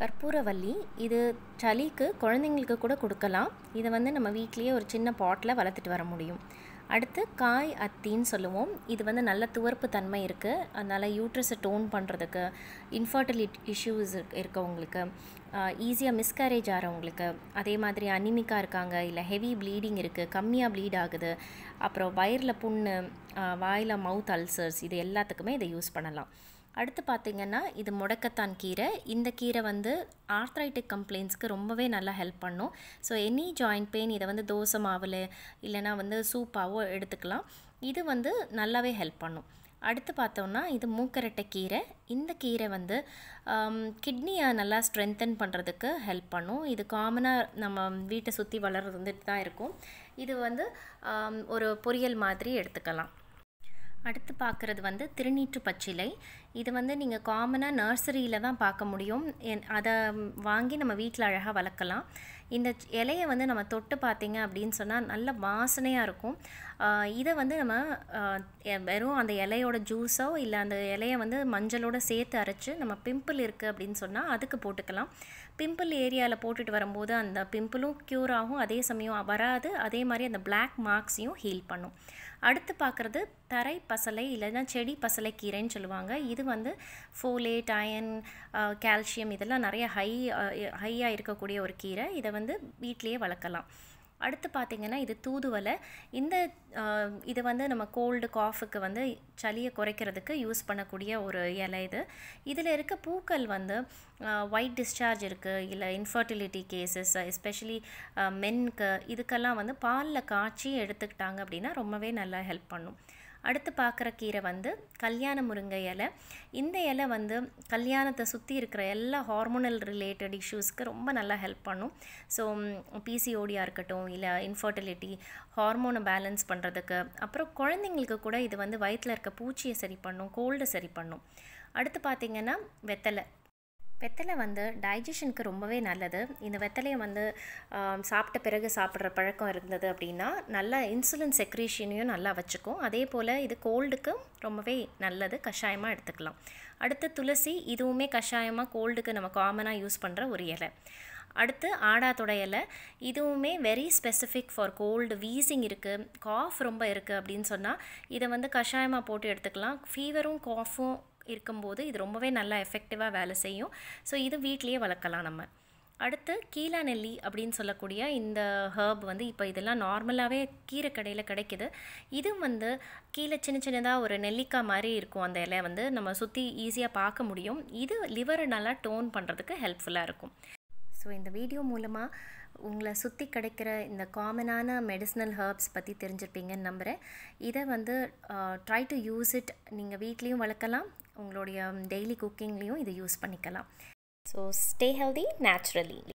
கற்பூரவல்லி இது சளிக்கு குழந்தைங்களுக்கு கூட கொடுக்கலாம் இதை வந்து நம்ம வீட்லேயே ஒரு சின்ன பாட்டில் வளர்த்துட்டு வர முடியும் அடுத்து காய் அத்தின்னு சொல்லுவோம் இது வந்து நல்ல துவர்ப்பு தன்மை இருக்குது அதனால் யூட்ரஸை டோன் பண்ணுறதுக்கு இன்ஃபர்டிலிட்டி இஷ்யூஸ் இருக்கவங்களுக்கு ஈஸியாக மிஸ்கேரேஜ் ஆகிறவங்களுக்கு அதே மாதிரி அனிமிக்காக இருக்காங்க இல்லை ஹெவி ப்ளீடிங் இருக்குது கம்மியாக ப்ளீட் ஆகுது அப்புறம் வயிறில் புண்ணு வாயில் மவுத் அல்சர்ஸ் இது எல்லாத்துக்குமே இதை யூஸ் பண்ணலாம் அடுத்து பார்த்திங்கன்னா இது முடக்கத்தான் கீரை இந்த கீரை வந்து ஆர்த்ரைட்டிக் கம்ப்ளைண்ட்ஸ்க்கு ரொம்பவே நல்லா ஹெல்ப் பண்ணும் ஸோ எனி ஜாயிண்ட் பெயின் இதை வந்து தோசை மாவில் இல்லைனா வந்து சூப்பாவோ எடுத்துக்கலாம் இது வந்து நல்லாவே ஹெல்ப் பண்ணும் அடுத்து பார்த்தோம்னா இது மூக்கரட்டை கீரை இந்த கீரை வந்து கிட்னியை நல்லா ஸ்ட்ரென்தன் பண்ணுறதுக்கு ஹெல்ப் பண்ணும் இது காமனாக நம்ம வீட்டை சுற்றி வளர்றது வந்துட்டு தான் இருக்கும் இது வந்து ஒரு பொரியல் மாதிரி எடுத்துக்கலாம் அடுத்து பார்க்குறது வந்து திருநீற்று பச்சிலை இது வந்து நீங்கள் காமனாக நர்சரியில் தான் பார்க்க முடியும் அதை வாங்கி நம்ம வீட்டில் அழகாக வளர்க்கலாம் இந்த இலையை வந்து நம்ம தொட்டு பார்த்தீங்க அப்படின்னு சொன்னால் நல்ல வாசனையாக இருக்கும் இதை வந்து நம்ம வெறும் அந்த இலையோட ஜூஸோ இல்லை அந்த இலையை வந்து மஞ்சளோட சேர்த்து அரைச்சி நம்ம பிம்பிள் இருக்குது அப்படின்னு சொன்னால் அதுக்கு போட்டுக்கலாம் பிம்பிள் ஏரியாவில் போட்டுட்டு வரும்போது அந்த பிம்பிளும் க்யூர் ஆகும் அதே சமயம் வராது அதே மாதிரி அந்த பிளாக் மார்க்ஸையும் ஹீல் பண்ணும் அடுத்து பார்க்குறது தரை பசலை இல்லைன்னா செடி பசலை கீரைன்னு சொல்லுவாங்க இது வந்து ஃபோலேட் அயன் கால்சியம் இதெல்லாம் நிறைய ஹை ஹையாக இருக்கக்கூடிய ஒரு கீரை இதை வந்து வீட்லேயே வளர்க்கலாம் அடுத்து பார்த்திங்கன்னா இது தூதுவலை இந்த இது வந்து நம்ம கோல்டு காஃபுக்கு வந்து சளியை குறைக்கிறதுக்கு யூஸ் பண்ணக்கூடிய ஒரு இலை இது இதில் இருக்க பூக்கள் வந்து ஒயிட் டிஸ்சார்ஜ் இருக்குது இல்லை இன்ஃபர்டிலிட்டி கேசஸ் எஸ்பெஷலி மென்க்கு இதுக்கெல்லாம் வந்து பாலில் காய்ச்சி எடுத்துக்கிட்டாங்க அப்படின்னா ரொம்பவே நல்லா ஹெல்ப் பண்ணும் அடுத்து பார்க்குற கீரை வந்து கல்யாண முருங்கை இலை இந்த இலை வந்து கல்யாணத்தை சுற்றி இருக்கிற எல்லா ஹார்மோனல் ரிலேட்டட் இஷ்யூஸ்க்கு ரொம்ப நல்லா ஹெல்ப் பண்ணும் ஸோ பிசிஓடியாக இருக்கட்டும் இல்லை இன்ஃபர்டிலிட்டி ஹார்மோனை பேலன்ஸ் பண்ணுறதுக்கு அப்புறம் குழந்தைங்களுக்கு கூட இது வந்து வயிற்றில் இருக்க பூச்சியை சரி பண்ணும் கோல்டை சரி பண்ணும் அடுத்து பார்த்திங்கன்னா வெத்தலை வெத்தலை வந்து டைஜஷனுக்கு ரொம்பவே நல்லது இந்த வெத்தலையை வந்து சாப்பிட்ட பிறகு சாப்பிட்ற பழக்கம் இருந்தது அப்படின்னா நல்லா இன்சுலின் செக்ரேஷனையும் நல்லா வச்சுக்கும் அதே போல் இது கோல்டுக்கும் ரொம்பவே நல்லது கஷாயமாக எடுத்துக்கலாம் அடுத்து துளசி இதுவுமே கஷாயமாக கோல்டுக்கு நம்ம காமனாக யூஸ் பண்ணுற ஒரு இலை அடுத்து ஆடாத்தோட இலை இதுவுமே very specific for cold wheezing இருக்குது காஃப் ரொம்ப இருக்குது அப்படின்னு சொன்னால் இதை வந்து கஷாயமாக போட்டு எடுத்துக்கலாம் ஃபீவரும் காஃபும் இருக்கும்போது இது ரொம்பவே நல்லா எஃபெக்டிவாக வேலை செய்யும் ஸோ இது வீட்லேயே வளர்க்கலாம் நம்ம அடுத்து கீழா நெல்லி அப்படின்னு சொல்லக்கூடிய இந்த ஹர்ப் வந்து இப்போ இதெல்லாம் நார்மலாகவே கீரை கடையில் கிடைக்கிது இது வந்து கீழே சின்ன சின்னதாக ஒரு நெல்லிக்காய் மாதிரி இருக்கும் அந்த இலை வந்து நம்ம சுற்றி ஈஸியாக பார்க்க முடியும் இது லிவரை நல்லா டோன் பண்ணுறதுக்கு ஹெல்ப்ஃபுல்லாக இருக்கும் ஸோ இந்த வீடியோ மூலமாக உங்களை சுற்றி கிடைக்கிற இந்த காமனான மெடிசனல் ஹர்ப்ஸ் பற்றி தெரிஞ்சிருப்பீங்கன்னு நம்புகிறேன் இதை வந்து ட்ரை டு யூஸ் இட் நீங்கள் வீட்லேயும் வளர்க்கலாம் உங்களுடைய டெய்லி குக்கிங்லேயும் இதை யூஸ் பண்ணிக்கலாம் ஸோ ஸ்டே ஹெல்தி நேச்சுரலி